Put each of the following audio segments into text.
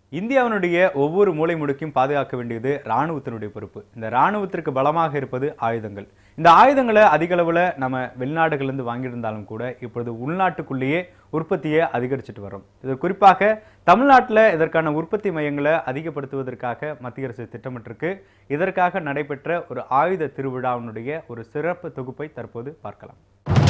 இந்தியாவினுடைய ஒவ்வொரு மூலை முடுக்கையும் பாதுகாக்க வேண்டியது இராணுவத்தினுடைய பொறுப்பு இந்த இராணுவத்திற்கு பலமாக இருப்பது ஆயுதங்கள் இந்த ஆயுதங்களை அதிக அளவில் நம்ம வெளிநாடுகள்லேருந்து வாங்கியிருந்தாலும் கூட இப்பொழுது உள்நாட்டுக்குள்ளேயே உற்பத்தியை அதிகரிச்சுட்டு வரோம் இது குறிப்பாக தமிழ்நாட்டில் இதற்கான உற்பத்தி மையங்களை அதிகப்படுத்துவதற்காக மத்திய அரசு திட்டமிட்டிருக்கு இதற்காக நடைபெற்ற ஒரு ஆயுத திருவிழாவினுடைய ஒரு சிறப்பு தொகுப்பை தற்போது பார்க்கலாம்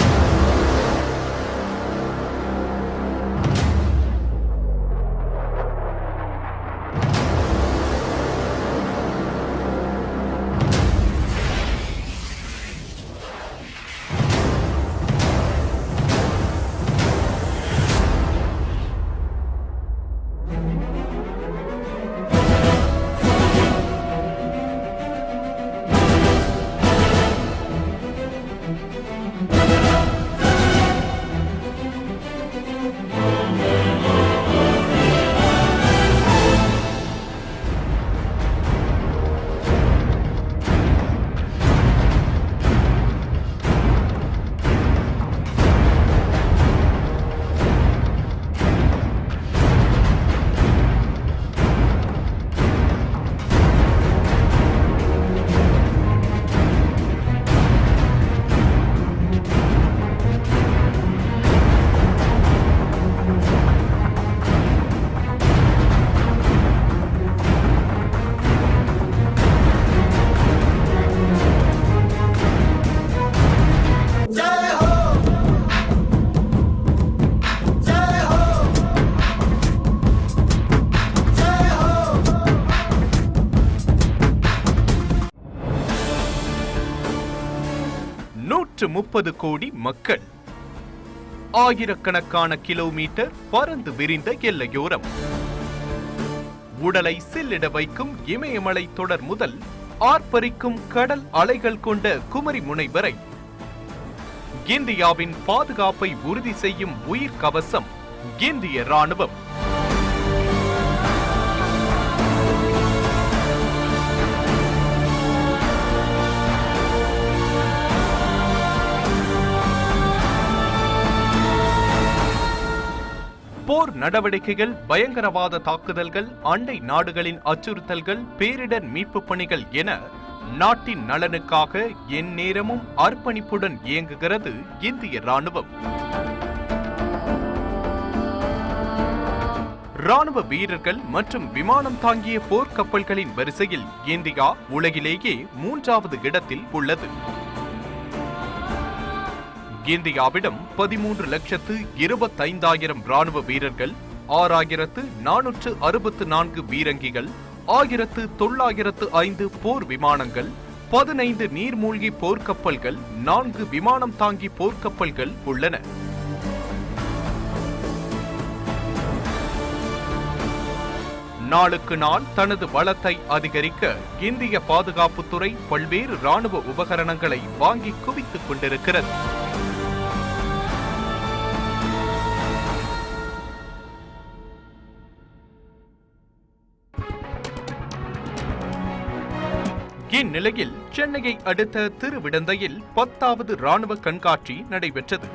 நூற்று முப்பது கோடி மக்கள் ஆயிரக்கணக்கான கிலோமீட்டர் பறந்து விரிந்த எல்லையோரம் உடலை சில்லிட வைக்கும் இமயமலை தொடர் முதல் ஆர்ப்பரிக்கும் கடல் அலைகள் கொண்ட குமரி முனை வரை இந்தியாவின் பாதுகாப்பை உறுதி செய்யும் உயிர் கவசம் இந்திய ராணுவம் போர் நடவடிக்கைகள் பயங்கரவாத தாக்குதல்கள் அண்டை நாடுகளின் அச்சுறுத்தல்கள் பேரிடர் மீட்புப் பணிகள் என நாட்டின் நலனுக்காக எந்நேரமும் அர்ப்பணிப்புடன் இயங்குகிறது இந்திய ராணுவம் ராணுவ வீரர்கள் மற்றும் விமானம் தாங்கிய போர்க்கப்பல்களின் வரிசையில் இந்தியா உலகிலேயே மூன்றாவது இடத்தில் உள்ளது இந்தியாவிடம் பதிமூன்று லட்சத்து இருபத்தைந்தாயிரம் ராணுவ வீரர்கள் ஆறாயிரத்து நானூற்று அறுபத்து நான்கு பீரங்கிகள் ஆயிரத்து தொள்ளாயிரத்து ஐந்து போர் விமானங்கள் பதினைந்து நீர்மூழ்கி போர்க்கப்பல்கள் நான்கு விமானம் தாங்கி போர்க்கப்பல்கள் உள்ளன நாளுக்கு நாள் தனது வளத்தை அதிகரிக்க இந்திய பாதுகாப்புத்துறை பல்வேறு ராணுவ உபகரணங்களை வாங்கி குவித்துக் கொண்டிருக்கிறது இந்நிலையில் சென்னையை அடுத்த திருவிடந்தையில் பத்தாவது ராணுவ கண்காட்சி நடைபெற்றது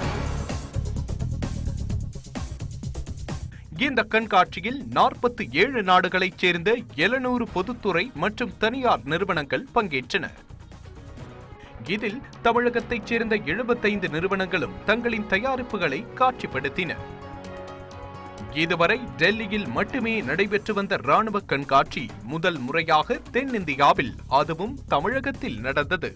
இந்த கண்காட்சியில் நாற்பத்தி ஏழு நாடுகளைச் சேர்ந்த எழுநூறு பொதுத்துறை மற்றும் தனியார் நிறுவனங்கள் பங்கேற்றன இதில் தமிழகத்தைச் சேர்ந்த எழுபத்தைந்து நிறுவனங்களும் தங்களின் தயாரிப்புகளை காட்சிப்படுத்தின இதுவரை டெல்லியில் மட்டுமே நடைபெற்று வந்த ராணுவ கண்காட்சி முதல் முறையாக தென்னிந்தியாவில் அதுவும் தமிழகத்தில் நடந்தது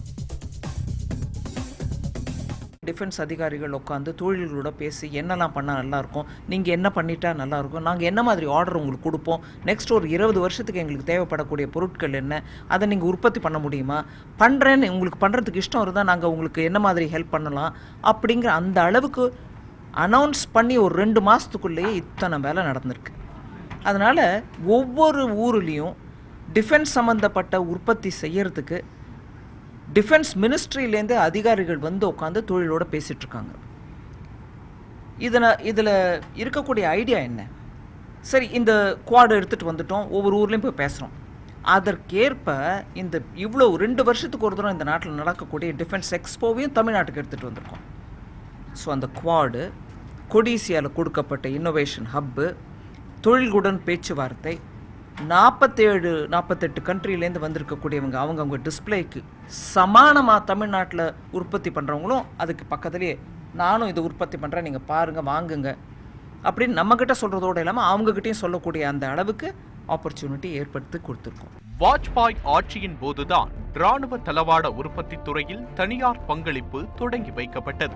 டிஃபென்ஸ் அதிகாரிகள் உட்காந்து தொழில்களோட பேசி என்னெல்லாம் பண்ணால் நல்லாயிருக்கும் நீங்கள் என்ன பண்ணிட்டா நல்லாயிருக்கும் நாங்கள் என்ன மாதிரி ஆர்டர் உங்களுக்கு கொடுப்போம் நெக்ஸ்ட் ஒரு இருபது வருஷத்துக்கு எங்களுக்கு தேவைப்படக்கூடிய பொருட்கள் என்ன அதை நீங்கள் உற்பத்தி பண்ண முடியுமா பண்ணுறேன்னு உங்களுக்கு பண்ணுறதுக்கு இஷ்டம் இருந்தால் நாங்கள் உங்களுக்கு என்ன மாதிரி ஹெல்ப் பண்ணலாம் அப்படிங்கிற அந்த அளவுக்கு அனௌன்ஸ் பண்ணி ஒரு ரெண்டு மாதத்துக்குள்ளேயே இத்தனை வேலை நடந்திருக்கு அதனால் ஒவ்வொரு ஊர்லேயும் டிஃபென்ஸ் சம்மந்தப்பட்ட உற்பத்தி செய்யறதுக்கு டிஃபென்ஸ் மினிஸ்ட்ரியிலேருந்து அதிகாரிகள் வந்து உட்காந்து தொழிலோட பேசிட்டு இருக்காங்க இதில் இதில் இருக்கக்கூடிய ஐடியா என்ன சரி இந்த குவாடு எடுத்துகிட்டு வந்துட்டோம் ஒவ்வொரு ஊர்லேயும் போய் பேசுகிறோம் அதற்கேற்ப இந்த இவ்வளோ ரெண்டு வருஷத்துக்கு ஒரு தடவை இந்த நாட்டில் நடக்கக்கூடிய டிஃபென்ஸ் எக்ஸ்போவையும் தமிழ்நாட்டுக்கு எடுத்துகிட்டு வந்திருக்கோம் ஸோ அந்த குவாடு கொடிசியாவில் கொடுக்கப்பட்ட இன்னோவேஷன் ஹப்பு தொழில்களுடன் பேச்சுவார்த்தை நாற்பத்தேழு நாற்பத்தெட்டு கண்ட்ரிலேருந்து வந்திருக்கக்கூடியவங்க அவங்க அவங்க டிஸ்பிளேக்கு சமானமாக தமிழ்நாட்டில் உற்பத்தி பண்ணுறவங்களும் அதுக்கு பக்கத்துலேயே நானும் இது உற்பத்தி பண்ணுறேன் நீங்கள் பாருங்கள் வாங்குங்க அப்படின்னு நம்மக்கிட்ட சொல்கிறதோடு இல்லாமல் அவங்கக்கிட்டையும் சொல்லக்கூடிய அந்த அளவுக்கு ஆப்பர்ச்சுனிட்டி ஏற்படுத்தி கொடுத்துருக்கோம் வாஜ்பாய் ஆட்சியின் போதுதான் ராணுவ தளவாட உற்பத்தி துறையில் தனியார் பங்களிப்பு தொடங்கி வைக்கப்பட்டது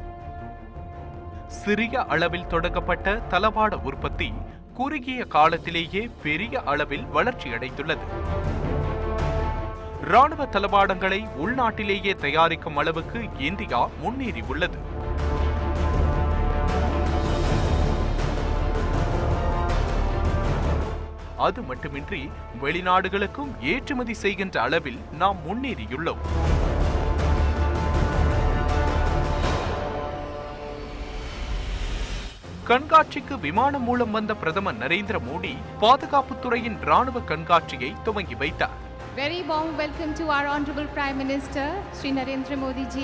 சிறிய அளவில் தொடங்கப்பட்ட தளவாட உற்பத்தி குறுகிய காலத்திலேயே பெரிய அளவில் வளர்ச்சியடைந்துள்ளது ராணுவ தளவாடங்களை உள்நாட்டிலேயே தயாரிக்கும் அளவுக்கு இந்தியா முன்னேறி உள்ளது அது மட்டுமின்றி வெளிநாடுகளுக்கும் ஏற்றுமதி செய்கின்ற அளவில் நாம் முன்னேறியுள்ளோம் கண்காட்சிக்கு விமானம் மூலம் வந்த பிரதமர் நரேந்திர மோடி பாதுகாப்புத் துறையின் ராணுவ கண்காட்சியை துவங்கி வைத்தார் Very warm welcome to our Honorable Prime Minister, Sri Narendra Modi ji.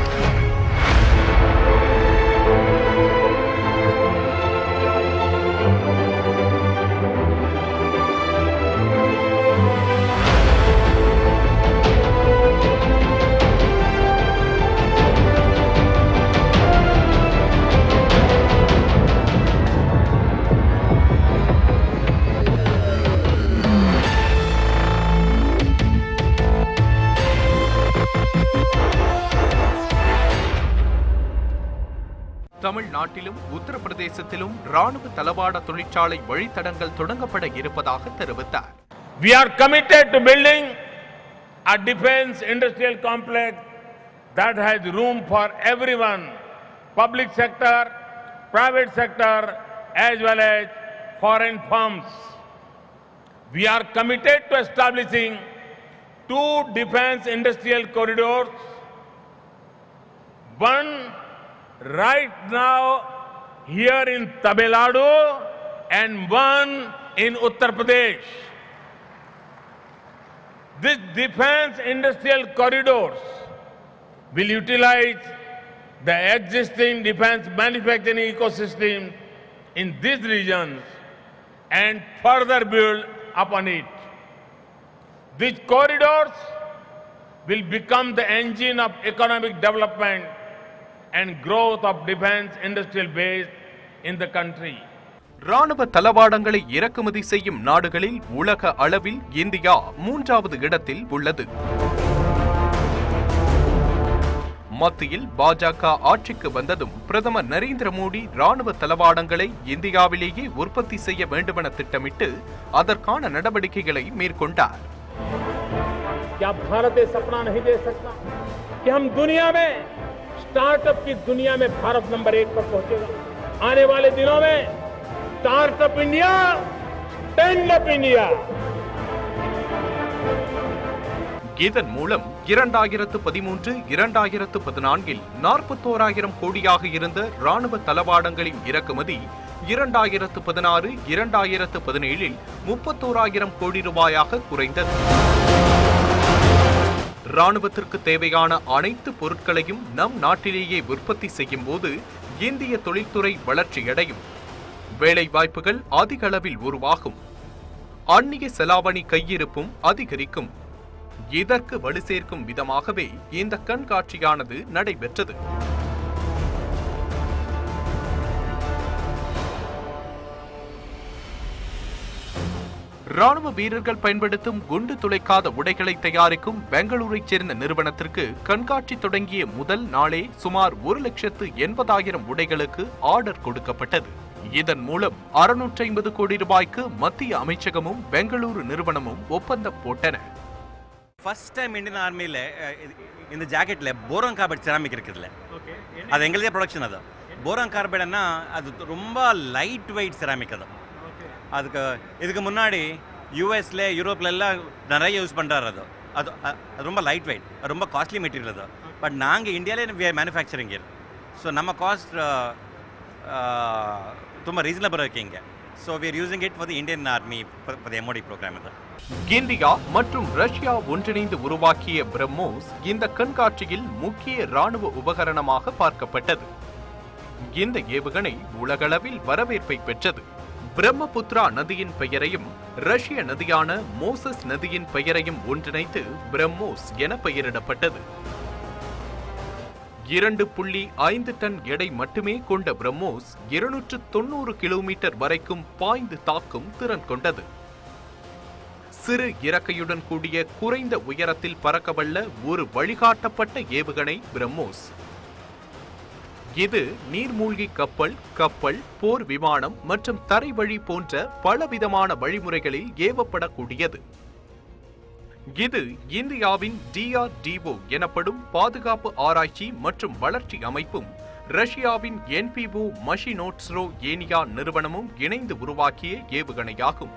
தமிழ்நாட்டிலும் உத்தரப்பிரதேசத்திலும் ராணுவ தளவாட தொழிற்சாலை வழித்தடங்கள் தொடங்கப்பட இருப்பதாக தெரிவித்தார் We are committed to building a defense industrial complex that has room for everyone, public sector, private sector, as well as foreign firms. We are committed to establishing two defense industrial corridors, one right now here in Tamil Nadu and one in Uttar Pradesh. This defense industrial corridors will utilize the existing defense manufacturing ecosystem in these regions and further build upon it. These corridors will become the engine of economic development and growth of defense industrial base in the country. ராணுவ தளவாடங்களை இறக்குமதி செய்யும் நாடுகளில் உலக அளவில் India மூன்றாவது இடத்தில் உள்ளது மத்தியில் பாஜக ஆட்சிக்கு வந்ததும் பிரதமர் நரேந்திர மோடி ராணுவ தளவாடங்களை இந்தியாவிலேயே உற்பத்தி செய்ய வேண்டுமென திட்டமிட்டு அதற்கான நடவடிக்கைகளை மேற்கொண்டார் क्या भारत ये सपना नहीं दे सकता कि हम दुनिया में स्टार्टअप की दुनिया में भारत नंबर एक पर पहुंचेगा आने वाले दिनों में startup India stand up India இதன் மூலம் இரண்டாயிரத்து பதிமூன்று இரண்டாயிரத்து பதினான்கில் நாற்பத்தோராயிரம் கோடியாக இருந்த ராணுவ தளவாடங்களின் இறக்குமதி இரண்டாயிரத்து பதினாறு இரண்டாயிரத்து பதினேழில் முப்பத்தோராயிரம் கோடி ரூபாயாக குறைந்தது ராணுவத்திற்கு தேவையான அனைத்து பொருட்களையும் நம் நாட்டிலேயே உற்பத்தி செய்யும் போது இந்திய தொழில்துறை வளர்ச்சியடையும் வேலை வாய்ப்புகள் அதிக அளவில் உருவாகும் அந்நிய செலாவணி கையிருப்பும் அதிகரிக்கும் இதற்கு வலு சேர்க்கும் விதமாகவே இந்த கண்காட்சியானது நடைபெற்றது ராணுவ வீரர்கள் பயன்படுத்தும் குண்டு துளைக்காத உடைகளை தயாரிக்கும் பெங்களூரைச் சேர்ந்த நிறுவனத்திற்கு கண்காட்சி தொடங்கிய முதல் நாளே சுமார் ஒரு லட்சத்து எண்பதாயிரம் உடைகளுக்கு ஆர்டர் கொடுக்கப்பட்டது இதன் மூலம் அறுநூற்றி ஐம்பது கோடி ரூபாய்க்கு மத்திய அமைச்சகமும் பெங்களூரு நிறுவனமும் ஒப்பந்தம் போட்டன ஃபர்ஸ்ட் டைம் இந்தியன் ஆர்மியில் இந்த ஜாக்கெட்டில் போரோன் கார்பைட் செராமிக் இருக்குதுல்ல அது எங்களுதே ப்ரொடக்ஷன் அது போரோன் கார்பைடுன்னா அது ரொம்ப லைட் வெயிட் செராமிக் அது அதுக்கு இதுக்கு முன்னாடி யூஎஸ்ல யூரோப்ல எல்லாம் நிறைய யூஸ் பண்ணுறாரு அது அது அ- அது ரொம்ப லைட் வெயிட் ரொம்ப காஸ்ட்லி மெட்டீரியல் அது பட் நாங்கள் இந்தியாவிலே we are manufacturing here so நம்ம காஸ்ட் ತುಂಬ ರೀಸನಬಲ್ இருக்கு இங்கே so we are using it for the Indian army for the MOD program இது இந்தியா மற்றும் ரஷ்யா ஒன்றிணைந்து உருவாக்கிய பிரம்மோஸ் இந்த கண்காட்சியில் முக்கிய ராணுவ உபகரணமாக பார்க்கப்பட்டது இந்த ஏவுகணை உலகளவில் வரவேற்பை பெற்றது பிரம்மபுத்ரா நதியின் பெயரையும் ரஷ்ய நதியான மோசஸ் நதியின் பெயரையும் ஒன்றிணைத்து பிரம்மோஸ் என பெயரிடப்பட்டது இரண்டு புள்ளி ஐந்து டன் எடை மட்டுமே கொண்ட பிரம்மோஸ் இருநூற்று தொண்ணூறு கிலோமீட்டர் வரைக்கும் பாய்ந்து தாக்கும் திறன் கொண்டது சிறு இறக்கையுடன் கூடிய குறைந்த உயரத்தில் பறக்கவல்ல ஒரு வழிகாட்டப்பட்ட ஏவுகணை பிரம்மோஸ் இது நீர்மூழ்கி கப்பல் கப்பல் போர் விமானம் மற்றும் தரைவழி போன்ற பலவிதமான வழிமுறைகளில் ஏவப்படக்கூடியது இது இந்தியாவின் டிஆர்டிஓ எனப்படும் பாதுகாப்பு ஆராய்ச்சி மற்றும் வளர்ச்சி அமைப்பும் ரஷ்யாவின் என்பிஓ மஷினோட்ஸ்ரோ ஏனியா நிறுவனமும் இணைந்து உருவாக்கிய ஏவுகணையாகும்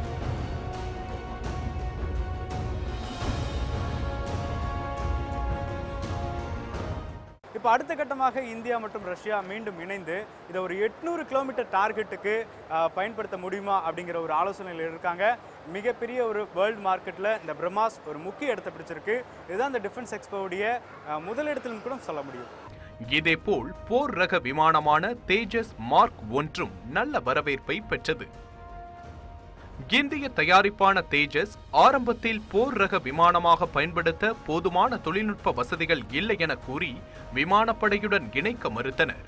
இப்போ அடுத்த கட்டமாக இந்தியா மற்றும் ரஷ்யா மீண்டும் இணைந்து இதை ஒரு எட்நூறு கிலோமீட்டர் டார்கெட்டுக்கு அஹ், பயன்படுத்த முடியுமா அப்படிங்கிற ஒரு ஆலோசனையில் இருக்காங்க மிகப்பெரிய ஒரு வேர்ல்டு மார்க்கெட்டில் இந்த பிரம்மாஸ் ஒரு முக்கிய இடத்தை பிடிச்சிருக்கு இதுதான் இந்த டிஃபென்ஸ் எக்ஸ்போவுடைய அஹ், முதலிடத்திலும் கூட சொல்ல முடியும் இதேபோல் போர் ரக விமானமான தேஜஸ் மார்க் ஒன்றும் நல்ல வரவேற்பை பெற்றது இந்திய தயாரிப்பான தேஜஸ் ஆரம்பத்தில் போர் ரக விமானமாக பயன்படுத்த போதுமான தொழில்நுட்ப வசதிகள் இல்லை என கூறி விமானப்படையுடன் இணைக்க மறுத்தனர்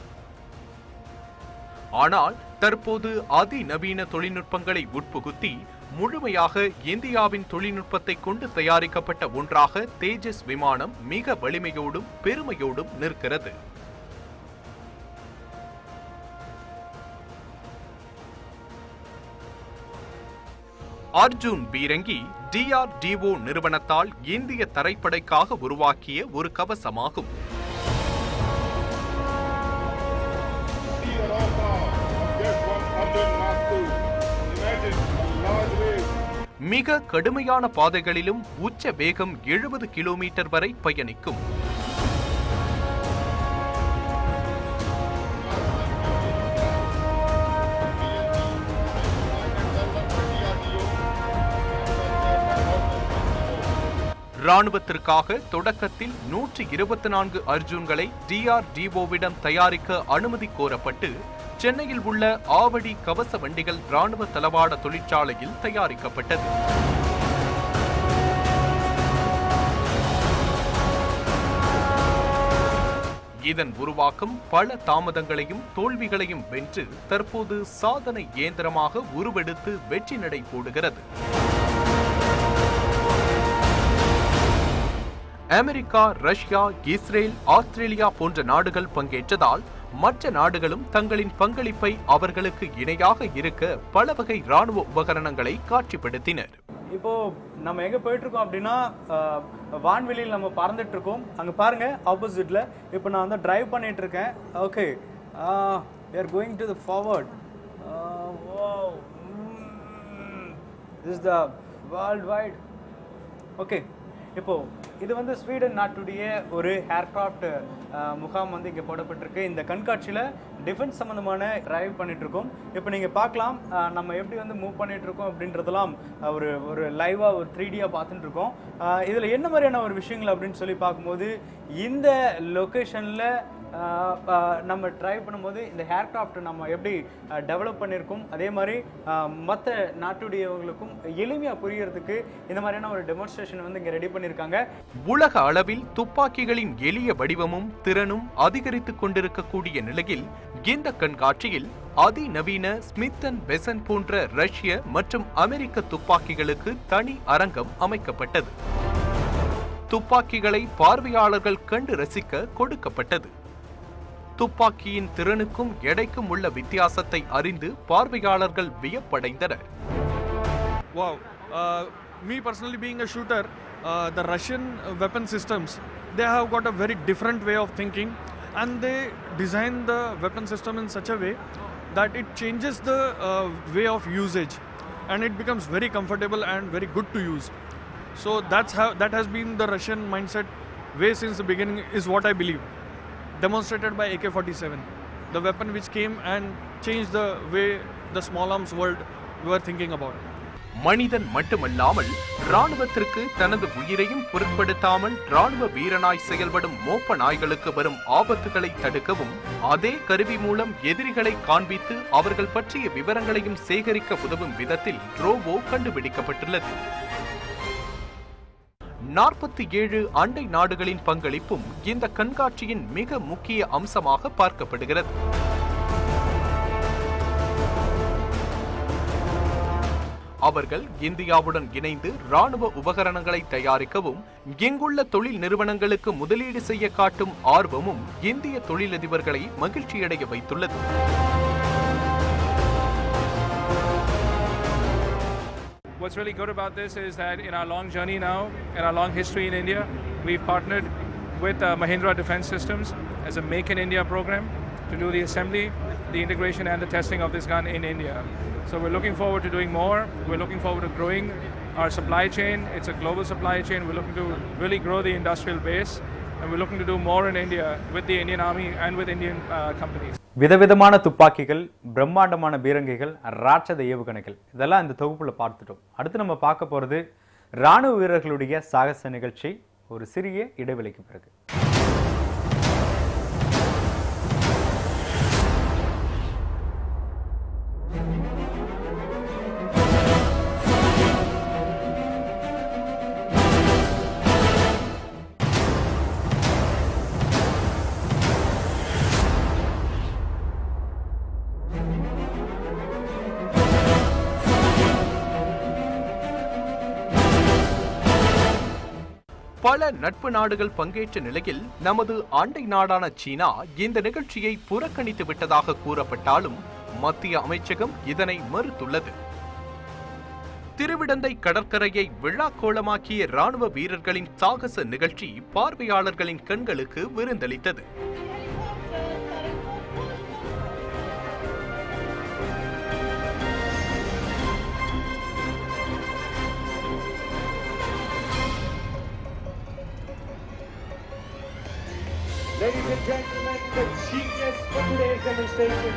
ஆனால் தற்போது அதிநவீன தொழில்நுட்பங்களை உட்புகுத்தி முழுமையாக இந்தியாவின் தொழில்நுட்பத்தை கொண்டு தயாரிக்கப்பட்ட ஒன்றாக தேஜஸ் விமானம் மிக வலிமையோடும் பெருமையோடும் நிற்கிறது அர்ஜுன் பீரங்கி டிஆர்டிஓ நிறுவனத்தால் இந்திய தரைப்படைக்காக உருவாக்கிய ஒரு கவசமாகும் See the raw power of just 100 Mark II. Imagine a large wave மிக கடுமையான பாதைகளிலும் உச்ச வேகம் எழுபது கிலோமீட்டர் வரை பயணிக்கும் ராணுவத்திற்காக தொடக்கத்தில் நூற்றி இருபத்தி நான்கு அர்ஜுன்களை டிஆர்டிஓவிடம் தயாரிக்க அனுமதி கோரப்பட்டு சென்னையில் உள்ள ஆவடி கவச வண்டிகள் ராணுவ தளவாட தொழிற்சாலையில் தயாரிக்கப்பட்டது இதன் உருவாக்கம் பல தாமதங்களையும் தோல்விகளையும் வென்று தற்போது சாதனை இயந்திரமாக உருவெடுத்து வெற்றி நடை போடுகிறது அமெரிக்கா ரஷ்யா இஸ்ரேல் ஆஸ்திரேலியா போன்ற நாடுகள் பங்கேற்றதால் மற்ற நாடுகளும் தங்களின் பங்களிப்பை அவர்களுக்கு இணையாக இருக்க பல வகை ராணுவ உபகரணங்களை காட்சிப்படுத்தினர் இப்போ நம்ம எங்க போயிட்டு இருக்கோம் அப்படின்னா அஹ், வான்வெளியில் நம்ம பறந்துட்டு இருக்கோம் அங்க பாருங்க ஆப்போசிட்ல இப்போ நான் வந்து டிரைவ் பண்ணிட்டு இருக்கேன் okay we are going to the forward is the world wide okay இப்போ இது வந்து ஸ்வீடன் நாட்டுடைய ஒரு ஏர்கிராஃப்ட் முகாம் வந்து இங்கே போடப்பட்டிருக்கு இந்த கண்காட்சியில் டிஃபென்ஸ் சம்மந்தமான டிரைவ் பண்ணிட்டு இருக்கோம் இப்போ நீங்கள் பார்க்கலாம் அஹ், நம்ம எப்படி வந்து மூவ் பண்ணிட்டு இருக்கோம் அப்படின்றதெல்லாம் அஹ், ஒரு ஒரு லைவாக ஒரு த்ரீ டியாக பார்த்துட்டு இருக்கோம் இதில் என்ன மாதிரியான ஒரு விஷயங்கள் அப்படின்னு சொல்லி பார்க்கும்போது இந்த லொக்கேஷனில் நம்ம ட்ரை பண்ணும்போது இந்த ஏர்கிராஃப்ட் நம்ம எப்படி டெவலப் பண்ணியிருக்கோம் அதே மாதிரி மற்ற நாட்டுடையவங்களுக்கும் எளிமையாக புரியறதுக்கு இந்த மாதிரியான ஒரு டெமான்ஸ்ட்ரேஷன் வந்து இங்கே ரெடி பண்ணியிருக்காங்க உலக அளவில் துப்பாக்கிகளின் எளிய வடிவமும் திறனும் அதிகரித்துக் கொண்டிருக்கக்கூடிய நிலையில் இந்த கண்காட்சியில் அதிநவீன ஸ்மித் அண்ட் வெசன் போன்ற ரஷ்ய மற்றும் அமெரிக்க துப்பாக்கிகளுக்கு தனி அரங்கம் அமைக்கப்பட்டது துப்பாக்கிகளை பார்வையாளர்கள் கண்டு ரசிக்க கொடுக்கப்பட்டது துப்பாக்கியின் திறனுக்கும் எடைக்கும் உள்ள வித்தியாசத்தை அறிந்து பார்வையாளர்கள் வியப்படைந்தனர் Wow. Uh, me personally, being a shooter, uh, the Russian weapon systems, they have got a very different way of thinking, and they design the weapon system in such a way that it changes the uh, way of usage, and it becomes very comfortable and very good to use. So that's how that has been the Russian mindset way since the beginning, is what I believe, demonstrated by AK-47, the weapon which came and changed the way the small arms world were thinking about. மனிதன் மட்டுமல்லாமல் ராணுவத்திற்கு தனது உயிரையும் பொருட்படுத்தாமல் ராணுவ வீரனாய் செயல்படும் மோப்ப நாய்களுக்கு வரும் ஆபத்துகளை தடுக்கவும் அதே கருவி மூலம் எதிரிகளை காண்பித்து அவர்கள் பற்றிய விவரங்களையும் சேகரிக்க உதவும் விதத்தில் ரோபோ கண்டுபிடிக்கப்பட்டுள்ளது நாற்பத்தி ஏழு அண்டை நாடுகளின் பங்களிப்பும் இந்த கண்காட்சியின் மிக முக்கிய அம்சமாக பார்க்கப்படுகிறது அவர்கள் இந்தியாவுடன் இணைந்து ராணுவ உபகரணங்களை தயாரிக்கவும் இங்குள்ள தொழில் நிறுவனங்களுக்கு முதலீடு செய்ய காட்டும் ஆர்வமும் இந்திய தொழிலதிபர்களை மகிழ்ச்சியடைய வைத்துள்ளது What's really good about this is that in our long journey now, in our long history in India, we've partnered with uh, Mahindra Defense Systems as a Make in India program to do the assembly, the integration, and the testing of this gun in India. So we're looking forward to doing more. We're looking forward to growing our supply chain. It's a global supply chain. We're looking to really grow the industrial base, and we're looking to do more in India with the Indian Army and with Indian uh, companies. விதவிதமான துப்பாக்கிகள் பிரம்மாண்டமான பீரங்கிகள் ராட்சத ஏவுகணைகள் இதெல்லாம் இந்த தொகுப்புல பார்த்துட்டோம் அடுத்து நம்ம பார்க்க போறது ராணுவ வீரர்களுடைய சாகச நிகழ்ச்சி ஒரு சிறிய இடைவெளிக்கு பிறகு பல நட்பு நாடுகள் பங்கேற்ற நிலையில் நமது அண்டை நாடான சீனா இந்த நிகழ்ச்சியை புறக்கணித்து விட்டதாக கூறப்பட்டாலும் மத்திய அமைச்சகம் இதனை மறுத்துள்ளது திருவிடந்தை கடற்கரையை விழாக்கோளமாக்கிய ராணுவ வீரர்களின் சாகச நிகழ்ச்சி பார்வையாளர்களின் கண்களுக்கு விருந்தளித்தது Ladies and gentlemen, the genius for today's demonstration.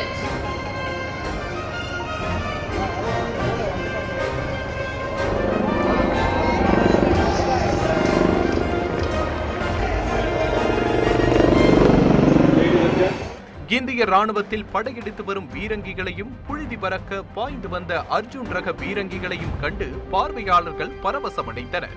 இந்திய ராணுவத்தில் படையெடுத்து வரும் பீரங்கிகளையும் புழுதி பறக்க பாய்ந்து வந்த அர்ஜுன் ரக பீரங்கிகளையும் கண்டு பார்வையாளர்கள் பரவசமடைந்தனர்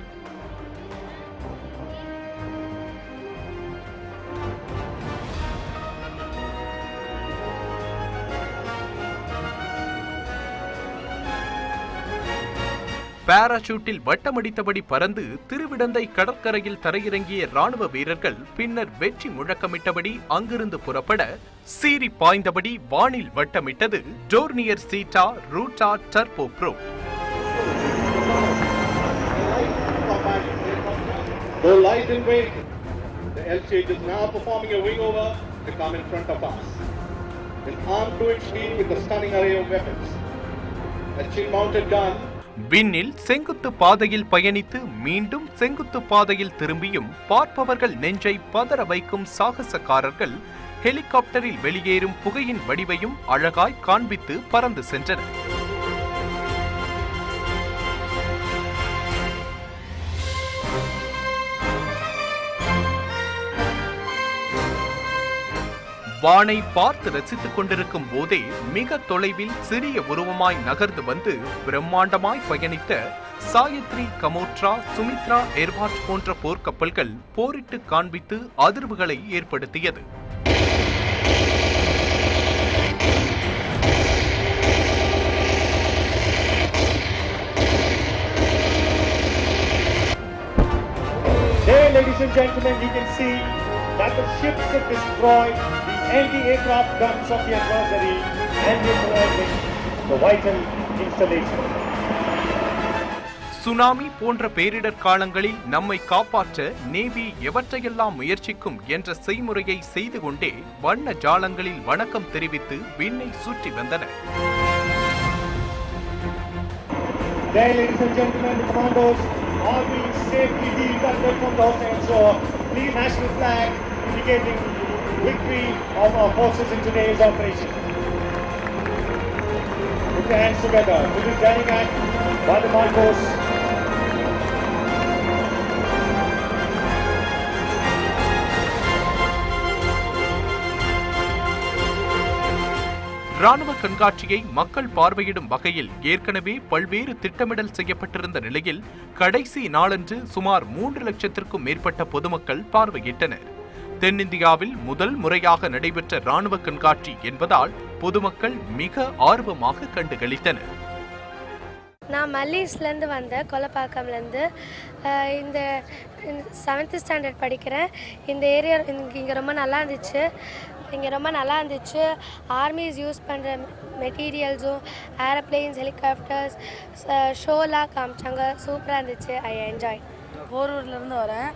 பாராசூட்டில் வட்டமடித்தபடி பறந்து திருவிடந்தை கடற்கரையில் தரையிறங்கிய ராணுவ வீரர்கள் பின்னர் வெற்றி முழக்கமிட்டபடி அங்கிருந்து புறப்பட சீறி பாய்ந்தபடி வானில் வட்டமிட்டது டோர்னியர் சீட்டா ரூட்டா டர்போ ப்ரோ Though light in weight, the L-Shade is now performing a wing over to come in front of us. An armed to its feet with a stunning array of weapons. A chin-mounted gun விண்ணில் செங்குத்து பாதையில் பயணித்து மீண்டும் செங்குத்து பாதையில் திரும்பியும் பார்ப்பவர்கள் நெஞ்சை பதற வைக்கும் சாகசக்காரர்கள் ஹெலிகாப்டரில் வெளியேறும் புகையின் வடிவையும் அழகாய் காண்பித்து பறந்து சென்றனர் வானை பார்த்து ரசித்துக் கொண்டிருக்கும் போதே மிக தொலைவில் சிறிய உருவமாய் நகர்ந்து வந்து பிரம்மாண்டமாய் பயணித்த சாயத்ரி கமோட்ரா சுமித்ரா எர்வாட் போன்ற போர்க்கப்பல்கள் போரிட்டு காண்பித்து அதிர்வுகளை ஏற்படுத்தியது There, ladies and gentlemen, you can see that the ships have destroyed the anti-aircraft guns of the adversary and neutralizing the vital installation. Tsunami போன்ற பேரிடர் காலங்களில் நம்மை காப்பாற்ற நேவி எவற்றையெல்லாம் முயற்சிக்கும் என்ற செய்முறையை செய்து கொண்டே வண்ண ஜாலங்களில் வணக்கம் தெரிவித்து விண்ணை சுற்றி வந்தனர் There, ladies and gentlemen, the commandos are being safely deconducted from the hostile shore. Please national flag indicating victory of our forces in today's operation. Put your hands together. This is Danny Mac, by the Marcos. ராணுவ கண்காட்சியை மக்கள் பார்வையிடும் வகையில் ஏற்கனவே பல்வேறு திட்டமிடல் செய்யப்பட்டிருந்த நிலையில் கடைசி நாளன்று சுமார் மூன்று லட்சத்திற்கும் மேற்பட்ட பொதுமக்கள் பார்வையிட்டனர் தென்னிந்தியாவில் முதல் முறையாக நடைபெற்ற ராணுவ கண்காட்சி என்பதால் பொதுமக்கள் மிக ஆர்வமாக கண்டுகளித்தனர் நான் மல்லீஸ்லேருந்து வந்தேன் கொலப்பாக்கம்லேருந்து அஹ் இந்த செவன்த்து ஸ்டாண்டர்ட் படிக்கிறேன் இந்த ஏரியா இங்கே ரொம்ப நல்லா இருந்துச்சு இங்கே ரொம்ப நல்லா இருந்துச்சு ஆர்மிஸ் யூஸ் பண்ணுற மெட்டீரியல்ஸும் ஏரோப்ளேன்ஸ் ஹெலிகாப்டர்ஸ் ஷோலாம் காமிச்சாங்க சூப்பராக இருந்துச்சு ஐ என்ஜாய் போரூர்லேருந்து வரேன்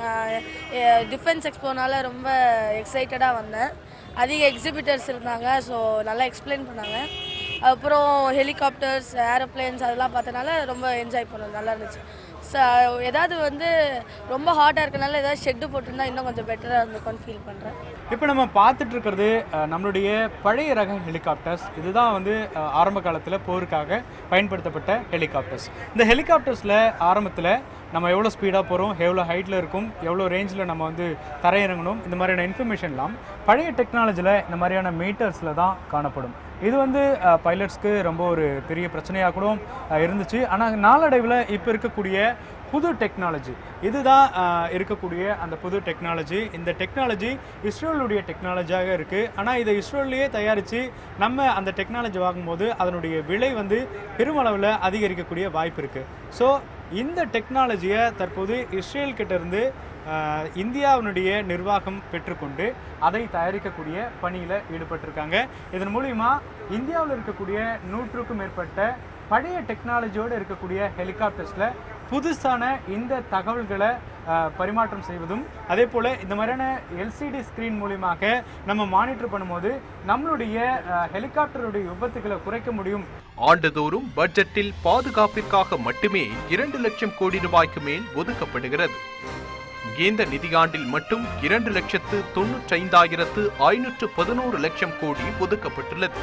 டிஃபென்ஸ் எக்ஸ்போனால ரொம்ப எக்ஸைட்டடாக வந்தேன் அதிக எக்ஸிபிட்டர்ஸ் இருந்தாங்க ஸோ நல்லா எக்ஸ்பிளைன் பண்ணாங்க அப்புறம் ஹெலிகாப்டர்ஸ் ஏரோப்ளேன்ஸ் அதெல்லாம் பார்த்தனால ரொம்ப என்ஜாய் பண்ணோம் நல்லா இருந்துச்சு ச ஏதாவது வந்து ரொம்ப ஹாட்டாக இருக்கனால ஏதாவது ஷெட்டு போட்டிருந்தா இன்னும் கொஞ்சம் பெட்டராக இருந்திருக்கும்னு ஃபீல் பண்ணுறேன் இப்போ நம்ம பார்த்துட்டு இருக்கிறது அஹ், நம்மளுடைய பழைய ரக ஹெலிகாப்டர்ஸ் இதுதான் வந்து அஹ், ஆரம்ப காலத்தில் போருக்காக பயன்படுத்தப்பட்ட ஹெலிகாப்டர்ஸ் இந்த ஹெலிகாப்டர்ஸில் ஆரம்பத்தில் நம்ம எவ்வளோ ஸ்பீடாக போகிறோம் எவ்வளோ ஹைட்டில் இருக்கும் எவ்வளோ ரேஞ்சில் நம்ம வந்து தரையிறங்கணும் இந்த மாதிரியான இன்ஃபர்மேஷன்லாம் பழைய டெக்னாலஜியில் இந்த மாதிரியான மீட்டர்ஸில் தான் காணப்படும் இது வந்து பைலட்ஸ்க்கு ரொம்ப ஒரு பெரிய பிரச்சனையாக கூட அஹ், இருந்துச்சு ஆனால் நாளடைவில் இப்போ இருக்கக்கூடிய புது டெக்னாலஜி இதுதான் ஆஹ், இருக்கக்கூடிய அந்த புது டெக்னாலஜி இந்த டெக்னாலஜி இஸ்ரோலுடைய டெக்னாலஜியாக இருக்குது ஆனால் இதை இஸ்ரோலையே தயாரித்து நம்ம அந்த டெக்னாலஜி வாங்கும்போது அதனுடைய விலை வந்து பெருமளவில் அதிகரிக்கக்கூடிய வாய்ப்பு இருக்குது ஸோ இந்த டெக்னாலஜியை தற்போது இஸ்ரேல் கிட்ட இருந்து ஆஹ், இந்தியாவினுடைய நிர்வாகம் பெற்றுக்கொண்டு அதை தயாரிக்கக்கூடிய பணியில் ஈடுபட்டிருக்காங்க இதன் மூலிமா இந்தியாவில் இருக்கக்கூடிய நூற்றுக்கும் மேற்பட்ட பழைய டெக்னாலஜியோடு இருக்கக்கூடிய ஹெலிகாப்டர்ஸில் புதுசான இந்த தகவல்களை ஆஹ், பரிமாற்றம் செய்வதும் அதே போல் இந்த மாதிரியான எல்சிடி ஸ்க்ரீன் மூலியமாக நம்ம மானிட்டர் பண்ணும்போது நம்மளுடைய ஆஹ், ஹெலிகாப்டருடைய விபத்துகளை குறைக்க முடியும் ஆண்டுதோறும் பட்ஜெட்டில் பாதுகாப்பிற்காக மட்டுமே இரண்டு லட்சம் கோடி ரூபாய்க்கு மேல் ஒதுக்கப்படுகிறது இந்த நிதியாண்டில் மட்டும் இரண்டு லட்சத்து தொன்னூற்றைந்தாயிரத்து ஐநூற்று பதினோரு லட்சம் கோடி ஒதுக்கப்பட்டுள்ளது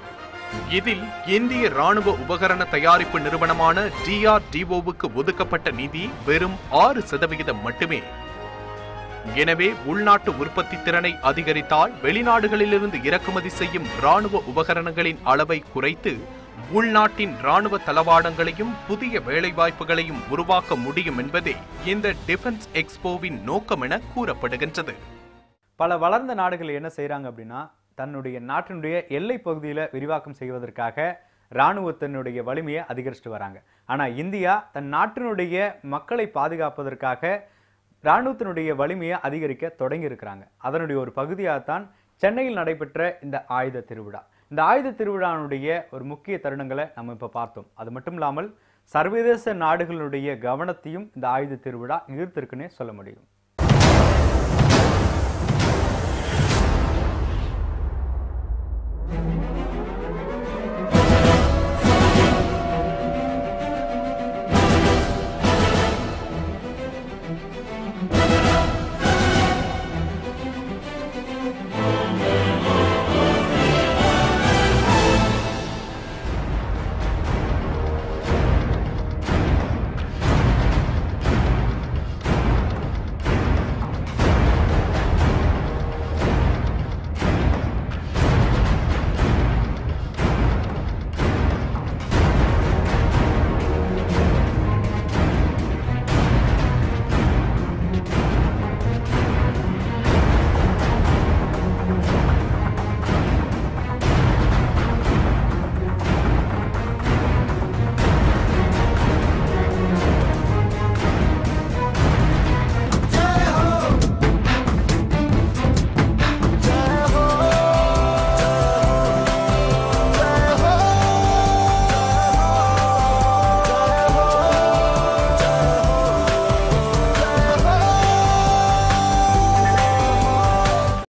இதில் இந்திய ராணுவ உபகரண தயாரிப்பு நிறுவனமான டிஆர்டிஓவுக்கு ஒதுக்கப்பட்ட நிதி வெறும் ஆறு சதவிகிதம் மட்டுமே எனவே உள்நாட்டு உற்பத்தி திறனை அதிகரித்தால் வெளிநாடுகளிலிருந்து இறக்குமதி செய்யும் ராணுவ உபகரணங்களின் அளவை குறைத்து உள்நாட்டின் ராணுவ தளவாடங்களையும் புதிய வேலைவாய்ப்புகளையும் உருவாக்க முடியும் என்பதே இந்த டிஃபென்ஸ் எக்ஸ்போவின் நோக்கம் என கூறப்படுகின்றது பல வளர்ந்த நாடுகள் என்ன செய்கிறாங்க அப்படின்னா தன்னுடைய நாட்டினுடைய எல்லை பகுதியில் விரிவாக்கம் செய்வதற்காக இராணுவத்தினுடைய வலிமையை அதிகரிச்சுட்டு வராங்க ஆனால் இந்தியா தன் நாட்டினுடைய மக்களை பாதுகாப்பதற்காக இராணுவத்தினுடைய வலிமையை அதிகரிக்க தொடங்கி இருக்கிறாங்க அதனுடைய ஒரு பகுதியாகத்தான் சென்னையில் நடைபெற்ற இந்த ஆயுத திருவிழா இந்த ஆயுத திருவிழாவுடைய ஒரு முக்கிய தருணங்களை நம்ம இப்போ பார்த்தோம் அது மட்டும் இல்லாமல் சர்வதேச நாடுகளுடைய கவனத்தையும் இந்த ஆயுத திருவிழா ஈர்த்திருக்குன்னே சொல்ல முடியும்